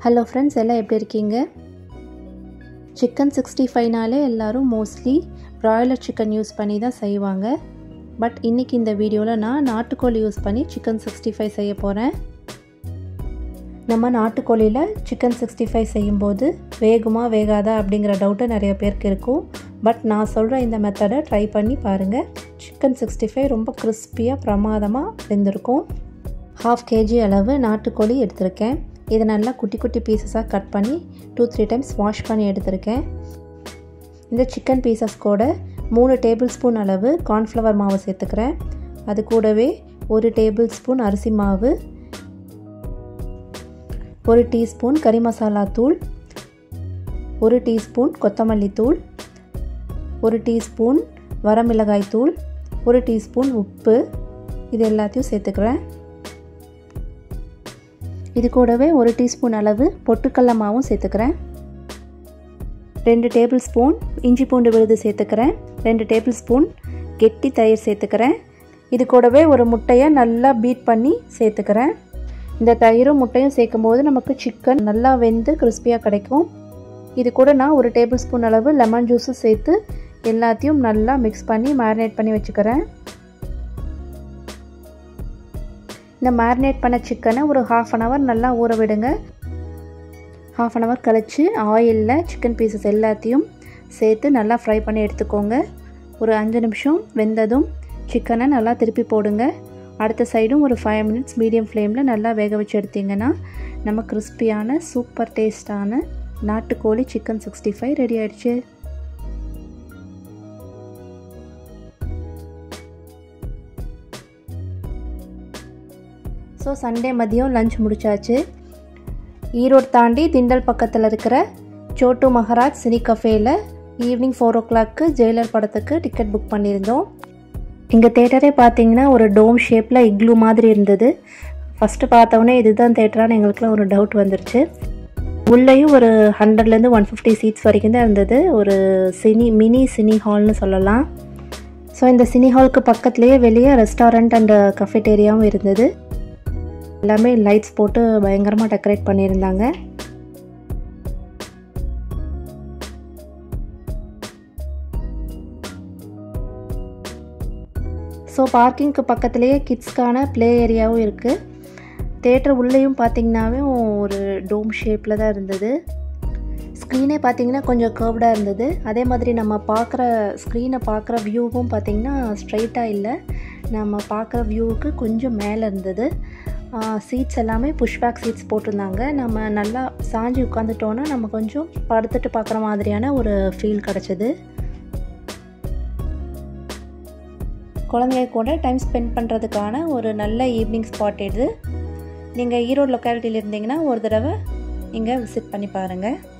hello friends எல்லாம் எப்படி இருக்கீங்க சிக்கன் சிக்ஸ்டி ஃபைவ்னாலே எல்லோரும் மோஸ்ட்லி ப்ராய்லர் சிக்கன் யூஸ் பண்ணி தான் செய்வாங்க பட் இன்றைக்கி இந்த வீடியோவில் நான் நாட்டுக்கோழி யூஸ் பண்ணி சிக்கன் சிக்ஸ்டி ஃபைவ் செய்ய போகிறேன் நம்ம நாட்டுக்கோழியில் சிக்கன் சிக்ஸ்டி ஃபைவ் செய்யும்போது வேகுமா வேகாதா அப்படிங்கிற டவுட்டு நிறைய பேருக்கு இருக்கும் பட் நான் சொல்கிற இந்த மெத்தடை ட்ரை பண்ணி பாருங்கள் சிக்கன் சிக்ஸ்டி ஃபைவ் ரொம்ப கிறிஸ்பியாக பிரமாதமாக வெந்திருக்கும் ஹாஃப் கேஜி அளவு நாட்டுக்கோழி எடுத்திருக்கேன் இதை நல்லா குட்டி குட்டி பீசஸாக கட் பண்ணி டூ த்ரீ டைம்ஸ் வாஷ் பண்ணி எடுத்திருக்கேன் இந்த சிக்கன் பீசஸ் கூட மூணு டேபிள் ஸ்பூன் அளவு கார்ன்ஃப்ளவர் மாவு சேர்த்துக்கிறேன் அது கூடவே ஒரு டேபிள் ஸ்பூன் அரிசி மாவு ஒரு டீஸ்பூன் கறி மசாலா தூள் ஒரு டீஸ்பூன் கொத்தமல்லி தூள் ஒரு டீஸ்பூன் வரமிளகாய் தூள் ஒரு டீஸ்பூன் உப்பு இது எல்லாத்தையும் சேர்த்துக்கிறேன் இது கூடவே ஒரு டீஸ்பூன் அளவு பொட்டுக்கடல மாவும் சேர்த்துக்கிறேன் ரெண்டு டேபிள் ஸ்பூன் இஞ்சி பூண்டு விழுது சேர்த்துக்கிறேன் ரெண்டு டேபிள் ஸ்பூன் கெட்டி தயிர் சேர்த்துக்கிறேன் இது கூடவே ஒரு முட்டையை நல்லா பீட் பண்ணி சேர்த்துக்கிறேன் இந்த தயிரும் முட்டையும் சேர்க்கும் போது நமக்கு சிக்கன் நல்லா வெந்து கிறிஸ்பியாக கிடைக்கும் இது கூட நான் ஒரு டேபிள் ஸ்பூன் அளவு லெமன் ஜூஸும் சேர்த்து எல்லாத்தையும் நல்லா மிக்ஸ் பண்ணி மேரினேட் பண்ணி வச்சுக்கிறேன் இந்த மேரினேட் பண்ண சிக்கனை ஒரு ஹாஃப் அன் ஹவர் நல்லா ஊற விடுங்க ஹாஃப் அன் ஹவர் கழித்து ஆயிலில் சிக்கன் பீசஸ் எல்லாத்தையும் சேர்த்து நல்லா ஃப்ரை பண்ணி எடுத்துக்கோங்க ஒரு அஞ்சு நிமிஷம் வெந்ததும் சிக்கனை நல்லா திருப்பி போடுங்க அடுத்த சைடும் ஒரு ஃபைவ் மினிட்ஸ் மீடியம் ஃப்ளேமில் நல்லா வேக வச்சு எடுத்திங்கன்னா நம்ம கிறிஸ்பியான சூப்பர் டேஸ்டான நாட்டுக்கோழி சிக்கன் சிக்ஸ்டி ஃபைவ் ரெடி ஆயிடுச்சு ஸோ சண்டே மதியம் லஞ்ச் முடிச்சாச்சு ஈரோடு தாண்டி திண்டல் பக்கத்தில் இருக்கிற சோட்டு மகராஜ் சினி கஃபேயில் evening four o'clock Jailer படத்துக்கு டிக்கெட் புக் பண்ணியிருந்தோம் இங்கே தேட்டரே பார்த்தீங்கன்னா ஒரு டோம் ஷேப்பில் இக்லூ மாதிரி இருந்தது ஃபஸ்ட்டு பார்த்தோன்னே இதுதான் தேட்டரான்னு எங்களுக்குலாம் ஒரு டவுட் வந்துருச்சு உள்ளேயும் ஒரு ஹண்ட்ரட்லேருந்து ஒன் ஃபிஃப்டி சீட்ஸ் வரைக்கும் தான் இருந்தது ஒரு சினி மினி சினி ஹால்னு சொல்லலாம் ஸோ இந்த சினி ஹாலுக்கு பக்கத்துலேயே வெளியே ரெஸ்டாரண்ட் அண்ட் கஃபேட்டேரியாவும் இருந்தது எல்லாமே லைட்ஸ் போட்டு பயங்கரமாக டெக்கரேட் பண்ணியிருந்தாங்க ஸோ பார்க்கிங்க்கு பக்கத்துலேயே கிட்ஸ்க்கான ப்ளே ஏரியாவும் இருக்குது தேட்டர் உள்ளேயும் பார்த்திங்கனாவே ஒரு டோம் ஷேப்பில் தான் இருந்தது ஸ்க்ரீனே பார்த்திங்கன்னா கொஞ்சம் கர்வ்டாக இருந்தது அதே மாதிரி நம்ம பார்க்குற ஸ்க்ரீனை பார்க்குற வியூவும் பார்த்திங்கன்னா ஸ்ட்ரைட்டாக இல்லை நம்ம பார்க்குற வியூவுக்கு கொஞ்சம் மேலே இருந்தது சீட்ஸ் எல்லாமே புஷ்பேக் சீட்ஸ் போட்டிருந்தாங்க நம்ம நல்லா சாஞ்சி உட்காந்துட்டோன்னா நம்ம கொஞ்சம் படுத்துட்டு பார்க்குற மாதிரியான ஒரு ஃபீல் கிடச்சிது குழந்தைங்க கூட டைம் ஸ்பெண்ட் பண்ணுறதுக்கான ஒரு நல்ல ஈவினிங் ஸ்பாட் இது நீங்கள் ஈரோடு லொக்காலிட்டியில் இருந்தீங்கன்னா ஒரு தடவை இங்கே விசிட் பண்ணி பாருங்கள்